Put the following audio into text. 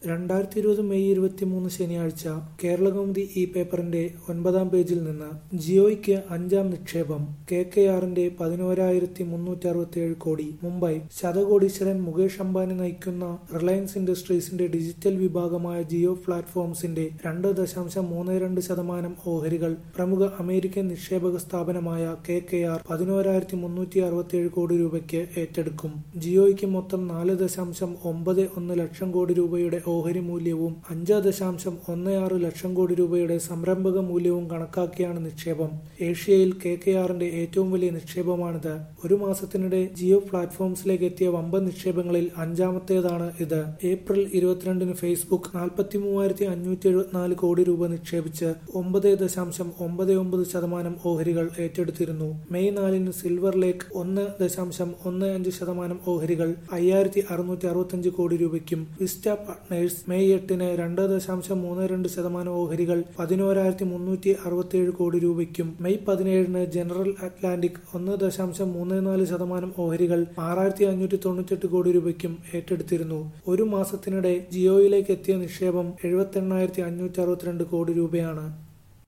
രണ്ടായിരത്തി ഇരുപത് മെയ് ഇരുപത്തിമൂന്ന് ശനിയാഴ്ച കേരളകൗമുദി ഇ പേപ്പറിന്റെ ഒൻപതാം പേജിൽ നിന്ന് ജിയോയ്ക്ക് അഞ്ചാം നിക്ഷേപം കെ കെ ആറിന്റെ പതിനോരായിരത്തി മുന്നൂറ്റി അറുപത്തിയേഴ് കോടി മുംബൈ ശതകോടീശ്വരൻ മുകേഷ് അംബാനി നയിക്കുന്ന റിലയൻസ് ഇൻഡസ്ട്രീസിന്റെ ഡിജിറ്റൽ വിഭാഗമായ ജിയോ പ്ലാറ്റ്ഫോംസിന്റെ രണ്ട് ദശാംശം മൂന്ന് രണ്ട് ശതമാനം ഓഹരികൾ പ്രമുഖ അമേരിക്കൻ നിക്ഷേപക സ്ഥാപനമായ കെ കെ ആർ പതിനോരായിരത്തി മുന്നൂറ്റി അറുപത്തിയേഴ് കോടി രൂപയ്ക്ക് ഏറ്റെടുക്കും ജിയോയ്ക്ക് മൊത്തം നാല് ദശാംശം ഒമ്പത് ഒന്ന് ലക്ഷം കോടി രൂപയുടെ ഓഹരി മൂല്യവും അഞ്ച് ദശാംശം ഒന്ന് ആറ് ലക്ഷം കോടി രൂപയുടെ സംരംഭക മൂല്യവും കണക്കാക്കിയാണ് നിക്ഷേപം ഏഷ്യയിൽ കെ കെ ആറിന്റെ ഏറ്റവും വലിയ നിക്ഷേപമാണിത് ഒരു മാസത്തിനിടെ ജിയോ പ്ലാറ്റ്ഫോംസിലേക്ക് എത്തിയ വമ്പൻ നിക്ഷേപങ്ങളിൽ അഞ്ചാമത്തേതാണ് ഇത് ഏപ്രിൽ ഇരുപത്തിരണ്ടിന് ഫേസ്ബുക്ക് നാൽപ്പത്തി മൂവായിരത്തി അഞ്ഞൂറ്റി എഴുപത്തിനാല് കോടി രൂപ നിക്ഷേപിച്ച് ഒമ്പത് ദശാംശം ഒമ്പത് ഒമ്പത് ശതമാനം ഓഹരികൾ ഏറ്റെടുത്തിരുന്നു മെയ് നാലിന് സിൽവർ ലേക്ക് ഒന്ന് ദശാംശം ഒന്ന് അഞ്ച് ശതമാനം ഓഹരികൾ അയ്യായിരത്തി അറുന്നൂറ്റി അറുപത്തഞ്ച് കോടി രൂപയ്ക്കും വിസ്റ്റ പാർട്ട്നേഴ്സ് മെയ് എട്ടിന് രണ്ട് ദശാംശം മൂന്ന് രണ്ട് ശതമാനം ഓഹരികൾ പതിനോരായിരത്തി മുന്നൂറ്റി അറുപത്തിയേഴ് കോടി രൂപയ്ക്കും മെയ് പതിനേഴിന് ജനറൽ അറ്റ്ലാന്റിക് ഒന്ന് ദശാംശം മൂന്ന് നാല് ശതമാനം ഓഹരികൾ ആറായിരത്തി അഞ്ഞൂറ്റി തൊണ്ണൂറ്റെട്ട് കോടി രൂപയ്ക്കും ഏറ്റെടുത്തിരുന്നു ഒരു മാസത്തിനിടെ ജിയോയിലേക്ക് എത്തിയ നിക്ഷേപം എഴുപത്തി എണ്ണായിരത്തി അഞ്ഞൂറ്റി അറുപത്തിരണ്ട് കോടി രൂപയാണ്